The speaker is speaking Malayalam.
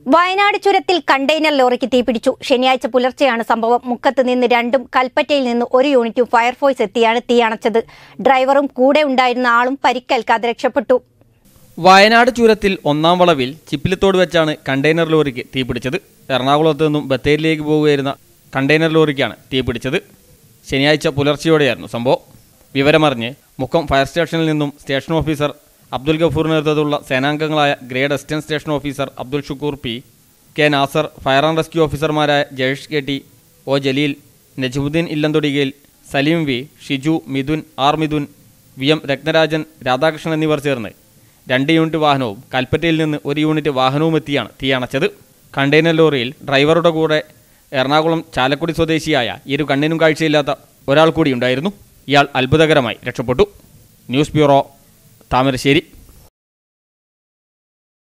വയനാട് ചുരത്തിൽ കണ്ടെയ്നർ ലോറിക്ക് തീപിടിച്ചു ശനിയാഴ്ച പുലർച്ചെയാണ് സംഭവം മുക്കത്ത് നിന്ന് രണ്ടും കൽപ്പറ്റയിൽ നിന്ന് ഒരു യൂണിറ്റും ഫയർഫോഴ്സ് എത്തിയാണ് തീ അണച്ചത് ഡ്രൈവറും കൂടെ ഉണ്ടായിരുന്ന ആളും പരിക്കേൽക്കാതെ രക്ഷപ്പെട്ടു വയനാട് ചുരത്തിൽ ഒന്നാം വളവിൽ ചിപ്പിലത്തോട് വെച്ചാണ് കണ്ടെയ്നർ ലോറിക്ക് തീപിടിച്ചത് എറണാകുളത്ത് നിന്നും ബത്തേരിയിലേക്ക് പോകുകയായിരുന്ന കണ്ടെയ്നർ ലോറിക്കാണ് തീപിടിച്ചത് ശനിയാഴ്ച പുലർച്ചെയോടെയായിരുന്നു സംഭവം വിവരമറിഞ്ഞ് മുക്കം ഫയർ സ്റ്റേഷനിൽ നിന്നും സ്റ്റേഷൻ ഓഫീസർ അബ്ദുൽ ഗഫൂർ നേതൃത്വത്തിലുള്ള സേനാംഗങ്ങളായ grade assistant station officer Abdul Shukoor P K Nasar fire and rescue ഓഫീസർമാരായ Jayesh K T O Jaleel Najmuddin ഇല്ലന്തൊടികയിൽ Salim V Shiju Mithun R Mithun V M Ratnarajan Radhakrishnan എന്നിവർ ചേർന്ന് രണ്ട് യൂണിറ്റ് വാഹനവും കൽപ്പറ്റയിൽ നിന്ന് ഒരു യൂണിറ്റ് വാഹനവും എത്തിയാണ് തീ അണച്ചത് കണ്ടെയ്നർ ലോറിയിൽ ഡ്രൈവറുടെ കൂടെ എറണാകുളം ചാലക്കുടി സ്വദേശിയായ ഇരു കണ്ണിനും കാഴ്ചയില്ലാത്ത ഒരാൾ കൂടി ഉണ്ടായിരുന്നു ഇയാൾ അത്ഭുതകരമായി രക്ഷപ്പെട്ടു ന്യൂസ് ബ്യൂറോ താമരശ്ശേരി